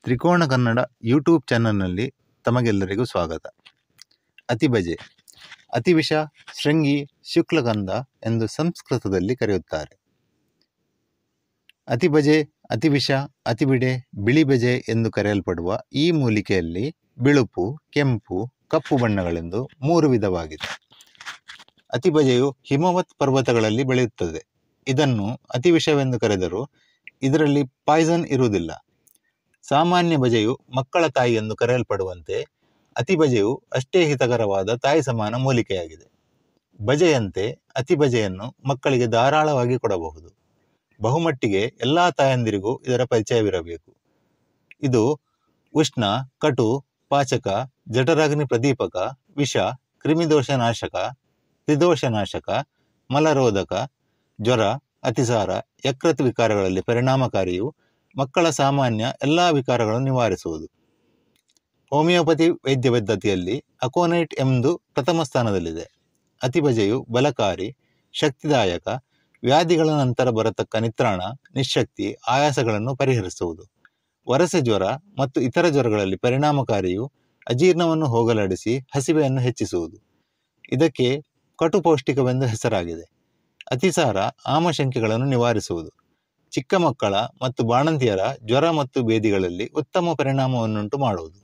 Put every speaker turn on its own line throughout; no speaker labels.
ತ್ರಿಕೋಣ Kannada YouTube ಚಾನಲ್ನಲ್ಲಿ ತಮಗೆಲ್ಲರಿಗೂ ಸ್ವಾಗತ ಅತಿಬಜೆ ಅತಿವಿಷ ಶೃಂಗಿ ಶುಕ್ಲಗಂಧ ಎಂದು ಸಂಸ್ಕೃತದಲ್ಲಿ ಕರೆಯುತ್ತಾರೆ ಅತಿಬಜೆ ಅತಿವಿಷ ಅತಿಬಿಡೆ ಬಿಳಿಬೆಜೆ ಎಂದು ಕರೆಯಲ್ಪಡುವ ಈ ಮೂಲಿಕೆಯಲ್ಲಿ ಬಿಳುಪು ಕೆಂಪು ಕಪ್ಪು ಬಣ್ಣಗಳೆಂದು ಮೂರು ವಿಧವಾಗಿದೆ ಅತಿಬಜೆಯು ಹಿಮವತ್ ಪರ್ವತಗಳಲ್ಲಿ ಬೆಳೆಯುತ್ತದೆ ಇದನ್ನು ಅತಿವಿಷವೆಂದು ಕರೆದರೂ ಇದರಲ್ಲಿ ಪಾಯ್ಸನ್ ಇರುವುದಿಲ್ಲ ಸಾಮಾನ್ಯ ಬಜೆಯು ಮಕ್ಕಳ ತಾಯಿ ಎಂದು ಕರೆಯಲ್ಪಡುವಂತೆ ಅತಿಬಜೆಯು ಅಷ್ಟೇ ಹಿತಕರವಾದ ತಾಯಿ ಸಮಾನ ಮೂಲಿಕೆಯಾಗಿದೆ ಬಜೆಯಂತೆ ಅತಿಬಜೆಯನ್ನು ಮಕ್ಕಳಿಗೆ ಧಾರಾಳವಾಗಿ ಕೊಡಬಹುದು ಬಹುಮಟ್ಟಿಗೆ ಎಲ್ಲ ತಾಯಂದಿರಿಗೂ ಇದರ ಪರಿಚಯವಿರಬೇಕು ಇದು ಉಷ್ಣ ಕಟು ಪಾಚಕ ಜಠರಾಗ್ನಿ ಪ್ರದೀಪಕ ವಿಷ ಕ್ರಿಮಿದೋಷ ನಾಶಕ ತ್ರಿದೋಷ ನಾಶಕ ಮಲರೋಧಕ ಜ್ವರ ಅತಿಸಾರ ಯಕೃತ್ ವಿಕಾರಗಳಲ್ಲಿ ಪರಿಣಾಮಕಾರಿಯು ಮಕ್ಕಳ ಸಾಮಾನ್ಯ ಎಲ್ಲ ವಿಕಾರಗಳನ್ನು ನಿವಾರಿಸುವುದು ಹೋಮಿಯೋಪತಿ ವೈದ್ಯ ಪದ್ಧತಿಯಲ್ಲಿ ಅಕೋನೈಟ್ ಎಂದು ಪ್ರಥಮ ಸ್ಥಾನದಲ್ಲಿದೆ ಅತಿಬಜೆಯು ಬಲಕಾರಿ ಶಕ್ತಿದಾಯಕ ವ್ಯಾಧಿಗಳ ನಂತರ ಬರತಕ್ಕ ನಿತ್ರಾಣ ನಿಶಕ್ತಿ ಆಯಾಸಗಳನ್ನು ಪರಿಹರಿಸುವುದು ವರಸೆ ಜ್ವರ ಮತ್ತು ಇತರ ಜ್ವರಗಳಲ್ಲಿ ಪರಿಣಾಮಕಾರಿಯು ಅಜೀರ್ಣವನ್ನು ಹೋಗಲಾಡಿಸಿ ಹಸಿವೆಯನ್ನು ಹೆಚ್ಚಿಸುವುದು ಇದಕ್ಕೆ ಕಟು ಪೌಷ್ಟಿಕವೆಂದು ಹೆಸರಾಗಿದೆ ಅತಿಸಾರ ಆಮಶಂಕೆಗಳನ್ನು ನಿವಾರಿಸುವುದು ಚಿಕ್ಕ ಮಕ್ಕಳ ಮತ್ತು ಬಾಣಂತಿಯರ ಜ್ವರ ಮತ್ತು ಬೇದಿಗಳಲ್ಲಿ ಉತ್ತಮ ಪರಿಣಾಮವನ್ನುಂಟು ಮಾಡುವುದು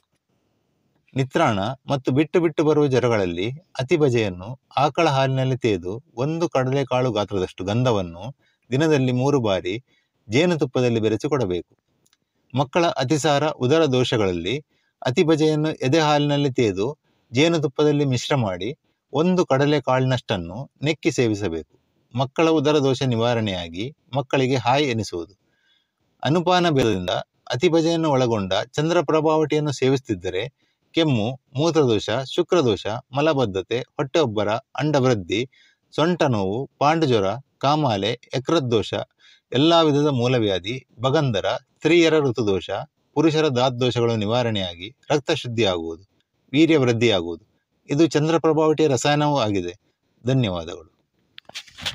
ನಿತ್ರಾಣ ಮತ್ತು ಬಿಟ್ಟು ಬಿಟ್ಟು ಬರುವ ಜ್ವರಗಳಲ್ಲಿ ಅತಿಬಜೆಯನ್ನು ಆಕಳ ಹಾಲಿನಲ್ಲಿ ತೇದು ಒಂದು ಕಡಲೆಕಾಳು ಗಾತ್ರದಷ್ಟು ಗಂಧವನ್ನು ದಿನದಲ್ಲಿ ಮೂರು ಬಾರಿ ಜೇನುತುಪ್ಪದಲ್ಲಿ ಬೆರೆಸಿ ಕೊಡಬೇಕು ಮಕ್ಕಳ ಅತಿಸಾರ ಉದರ ದೋಷಗಳಲ್ಲಿ ಅತಿಬಜೆಯನ್ನು ಎದೆ ಹಾಲಿನಲ್ಲಿ ತೇದು ಜೇನುತುಪ್ಪದಲ್ಲಿ ಮಿಶ್ರ ಮಾಡಿ ಒಂದು ಕಡಲೆಕಾಳಿನಷ್ಟನ್ನು ನೆಕ್ಕಿ ಸೇವಿಸಬೇಕು ಮಕ್ಕಳ ಉದರ ದೋಷ ನಿವಾರಣೆಯಾಗಿ ಮಕ್ಕಳಿಗೆ ಹಾಯ್ ಎನಿಸುವುದು ಅನುಪಾನ ಭೇದದಿಂದ ಅತಿಬಜೆಯನ್ನು ಒಳಗೊಂಡ ಚಂದ್ರ ಪ್ರಭಾವಟಿಯನ್ನು ಸೇವಿಸುತ್ತಿದ್ದರೆ ಕೆಮ್ಮು ಮೂತ್ರದೋಷ ಶುಕ್ರದೋಷ ಮಲಬದ್ಧತೆ ಹೊಟ್ಟೆೊಬ್ಬರ ಅಂಡವೃದ್ಧಿ ಸೊಂಟ ನೋವು ಪಾಂಡುಜ್ವರ ಕಾಮಾಲೆ ಯಕೃದ್ದೋಷ ಎಲ್ಲ ವಿಧದ ಮೂಲವ್ಯಾಧಿ ಬಗಂಧರ ಸ್ತ್ರೀಯರ ಋತುದೋಷ ಪುರುಷರ ದಾದ್ದೋಷಗಳು ನಿವಾರಣೆಯಾಗಿ ರಕ್ತ ಶುದ್ಧಿಯಾಗುವುದು ವೀರ್ಯ ವೃದ್ಧಿಯಾಗುವುದು ಇದು ಚಂದ್ರ ಪ್ರಭಾವಟಿಯ ರಸಾಯನವೂ ಆಗಿದೆ ಧನ್ಯವಾದಗಳು